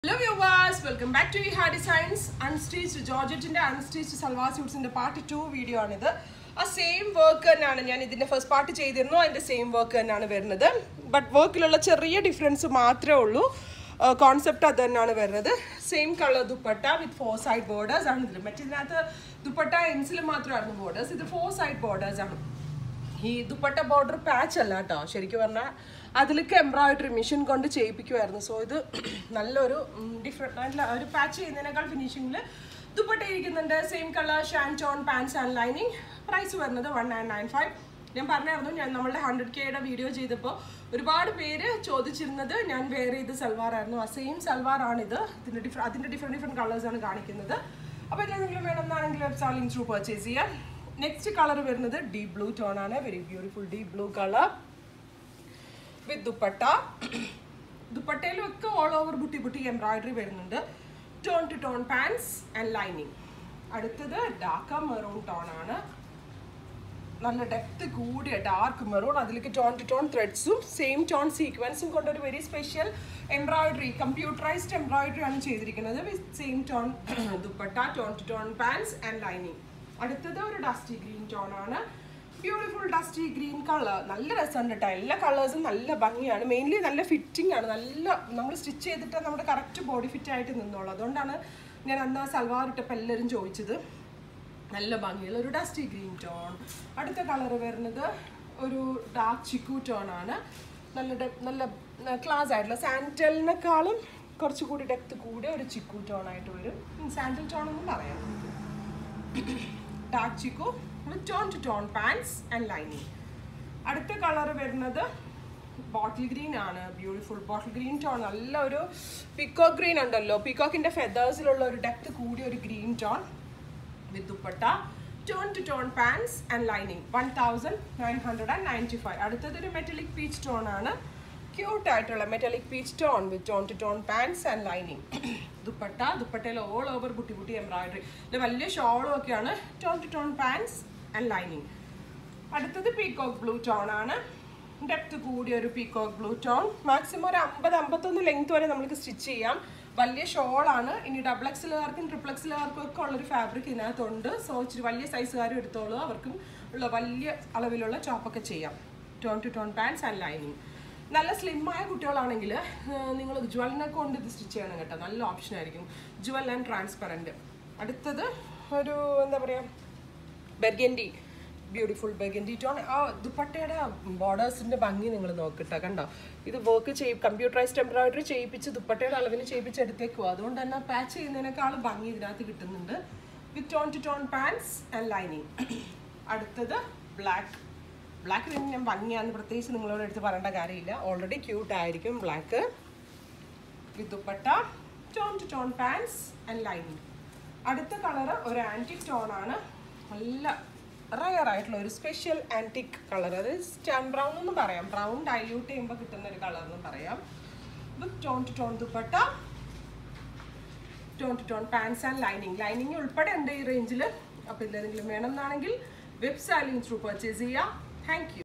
hello viewers welcome back to Viha designs unstitched ജോർജറ്റിന്റെ unstitched salwar സ്യൂട്ട്സിന്റെ part two video ആണിത് ആ സെയിം വർക്ക് തന്നെയാണ് ഞാൻ ഇതിന്റെ ഫസ്റ്റ് പാർട്ട് ചെയ്തിരുന്നു അതിന്റെ സെയിം വർക്ക് തന്നെയാണ് വരുന്നത് ബട്ട് വർക്കിലുള്ള ചെറിയ ഡിഫറൻസ് മാത്രമേ ഉള്ളൂ കോൺസെപ്റ്റ് അത് തന്നെയാണ് വരുന്നത് same colour dupatta with four side borders ആണ് ഇതിൽ മറ്റേതിനകത്ത് ദുപ്പട്ട എൻസിൽ മാത്രമായിരുന്നു ബോർഡേഴ്സ് ഇത് ഫോർ സൈഡ് ബോർഡേഴ്സ് ആണ് ഈ ദുപ്പട്ട ബോർഡർ പാച്ച് അല്ല കേട്ടോ ശരിക്കും പറഞ്ഞാൽ അതിലേക്ക് എംബ്രോയിഡറി മെഷീൻ കൊണ്ട് ചെയ്യിപ്പിക്കുമായിരുന്നു സോ ഇത് നല്ലൊരു ഡിഫറെൻറ്റ് നല്ല ഒരു പാച്ച് ചെയ്യുന്നതിനേക്കാൾ ഫിനിഷിങ്ങിൽ ദുപ്പട്ട ഇരിക്കുന്നുണ്ട് same colour shantoon pants and lining price വരുന്നത് വൺ നയൻ നയൻ ഫൈവ് ഞാൻ പറഞ്ഞായിരുന്നു ഞാൻ നമ്മളുടെ ഹൺഡ്രഡ് കെയുടെ വീഡിയോ ചെയ്തപ്പോൾ ഒരുപാട് പേര് ചോദിച്ചിരുന്നത് ഞാൻ വേറെ ഇത് സൽവാർ ആയിരുന്നു ആ സെയിം സൽവാർ ആണിത് ഇതിൻ്റെ ഡിഫറെ അതിൻ്റെ ഡിഫറെൻറ്റ് ഡിഫറെൻറ്റ് കളേഴ്സാണ് കാണിക്കുന്നത് അപ്പോൾ ഇതിലെന്തെങ്കിലും വേണമെന്നാണെങ്കിൽ വെബ്സൈറ്റിംഗ് ത്രൂ പർച്ചേസ് ചെയ്യാം നെക്സ്റ്റ് കളർ വരുന്നത് ഡീപ് ബ്ലൂ ടോൺ ആണ് very beautiful deep blue colour with dupatta ദുപ്പട്ടയിലും ഒക്കെ all over buti buti embroidery വരുന്നുണ്ട് tone to tone pants and lining അടുത്തത് ഡാർക്ക മെറൂൺ ടോൺ ആണ് നല്ല ഡെപ്ത് കൂടിയ ഡാർക്ക് മെറൂൺ അതിലേക്ക് ടോൺ ടു ടോൺ ത്രെഡ്സും സെയിം ടോൺ സീക്വൻസും കൊണ്ട് ഒരു very special embroidery computerised embroidery ആണ് ചെയ്തിരിക്കുന്നത് with same tone dupatta tone to tone pants and lining അടുത്തത് ഒരു ഡസ്റ്റി ഗ്രീൻ ടോൺ ആണ് ബ്യൂട്ടിഫുൾ ഡസ്റ്റി ഗ്രീൻ കളർ നല്ല രസമുണ്ട് കേട്ടോ എല്ലാ കളേഴ്സും നല്ല ഭംഗിയാണ് മെയിൻലി നല്ല ഫിറ്റിംഗ് ആണ് നല്ല നമ്മൾ സ്റ്റിച്ച് ചെയ്തിട്ട് നമ്മുടെ കറക്റ്റ് ബോഡി ഫിറ്റ് ആയിട്ട് നിന്നോളൂ അതുകൊണ്ടാണ് ഞാൻ അന്ന് സൽവാർ ഇട്ടപ്പോൾ എല്ലാവരും ചോദിച്ചത് നല്ല ഭംഗിയുള്ള ഒരു ഡസ്റ്റി ഗ്രീൻ ടോൺ അടുത്ത കളർ വരുന്നത് ഒരു ഡാർക്ക് ചിക്കു ടോൺ ആണ് നല്ല ഡെ- നല്ല ക്ലാസ് ആയിട്ടുള്ള സാൻഡലിനേക്കാളും കുറച്ചുകൂടി ഡെപ്ത് കൂടിയ ഒരു ചിക്കു ടോൺ ആയിട്ട് വരും സാൻഡൽ ടോൺ എന്നും പറയാം dark chikoo with tone to tone pants and lining അടുത്ത കളർ വരുന്നത് ബോട്ടിൽ ഗ്രീൻ ആണ് ബ്യൂട്ടിഫുൾ ബോട്ടിൽ ഗ്രീൻ ടോൺ നല്ല ഒരു പിക്കോക്ക് ഗ്രീൻ ഉണ്ടല്ലോ പിക്കോക്കിന്റെ ഫെദേഴ്സിലുള്ള ഒരു ഡെപ്ത് കൂടിയ ഒരു green tone with dupatta tone to tone pants and lining one thousand nine hundred and ninety five അടുത്തത് ഒരു മെറ്റലിക് പീച്ച് ടോൺ ആണ് ക്യൂട്ട് ആയിട്ടുള്ള metallic peach tone with tone to tone pants and lining dupatta ദുപ്പട്ടയിൽ all over buti buti embroidery ഇത് വലിയ ഷോളും ഒക്കെയാണ് tone to tone pants and lining അടുത്തത് പീകോക്ക് ബ്ലൂ ടോൺ ആണ് ഡെപ്ത് കൂടിയ ഒരു പീകോക്ക് ബ്ലൂ ടോൺ മാക്സിമം ഒരു അമ്പത് അമ്പത്തൊന്ന് ലെങ്ത് വരെ നമുക്ക് സ്റ്റിച്ച് ചെയ്യാം വലിയ ഷോളാണ് ഇനി ഡബിൾ എക്സിലുകാർക്കും ട്രിപ്പിൾ എക്സിലുകാർക്കും ഒക്കെ ഉള്ളൊരു ഫാബ്രിക് ഇതിനകത്തുണ്ട് സോ ഇച്ചിരി വലിയ സൈസുകാരും എടുത്തോളൂ അവർക്കും ഉള്ള വലിയ അളവിലുള്ള ചോപ്പൊക്കെ ചെയ്യാം tone to tone pants and lining നല്ല സ്ലിമ്മായ കുട്ടികളാണെങ്കിൽ നിങ്ങൾ ജ്വലിനെ കൊണ്ട് ഇത് സ്റ്റിച്ച് ചെയ്യണം കേട്ടോ നല്ല ഓപ്ഷൻ ആയിരിക്കും ജ്വൽ ആൻഡ് ട്രാൻസ്പെറൻറ്റ് അടുത്തത് ഒരു എന്താ പറയുക ബെർഗൻഡി ബ്യൂട്ടിഫുൾ ബെർഗൻഡി ടോൺ ആ ദുപ്പട്ടയുടെ ബോർഡേഴ്സിന്റെ ഭംഗി നിങ്ങൾ നോക്കിട്ടോ കണ്ടോ ഇത് വർക്ക് ചെയ്യും കമ്പ്യൂട്ടറൈസ്ഡ് എംബ്രോയിഡറി ചെയ്യിപ്പിച്ച് ദുപ്പട്ടയുടെ അളവിന് ചെയ്യിപ്പിച്ച് എടുത്തേക്കുവോ അതുകൊണ്ട് തന്നെ പാച്ച് ചെയ്യുന്നതിനേക്കാളും ഭംഗി ഇതിനകത്ത് കിട്ടുന്നുണ്ട് with tone to tone pants and lining അടുത്തത് ബ്ലാക്ക് ബ്ലാക്ക് പിന്നെ ഞാൻ ഭംഗിയാന്ന് പ്രത്യേകിച്ച് നിങ്ങളോട് എടുത്ത് പറയേണ്ട കാര്യമില്ല ഓൾറെഡി ക്യൂട്ട് ആയിരിക്കും black with dupatta tone to tone pants and lining അടുത്ത കളർ ഒരു ആൻറ്റിക് ടോൺ ആണ് നല്ല റയർ ആയിട്ടുള്ള ഒരു സ്പെഷ്യൽ ആൻറ്റിക് കളർ അത് സ്റ്റാൻ ബ്രൗൺ എന്നും പറയാം ബ്രൗൺ ഡൈല്യൂട്ട് ചെയ്യുമ്പോൾ കിട്ടുന്ന ഒരു കളർ എന്നും പറയാം with tone to tone dupatta tone to tone pants and lining lining ഉൾപ്പെടെ ഉണ്ട് ഈ റേഞ്ചിൽ അപ്പോൾ ഇതിലെന്തെങ്കിലും വേണമെന്നാണെങ്കിൽ വെബ് സാലിംഗ് ത്രൂ പർച്ചേസ് ചെയ്യാം താങ്ക് യു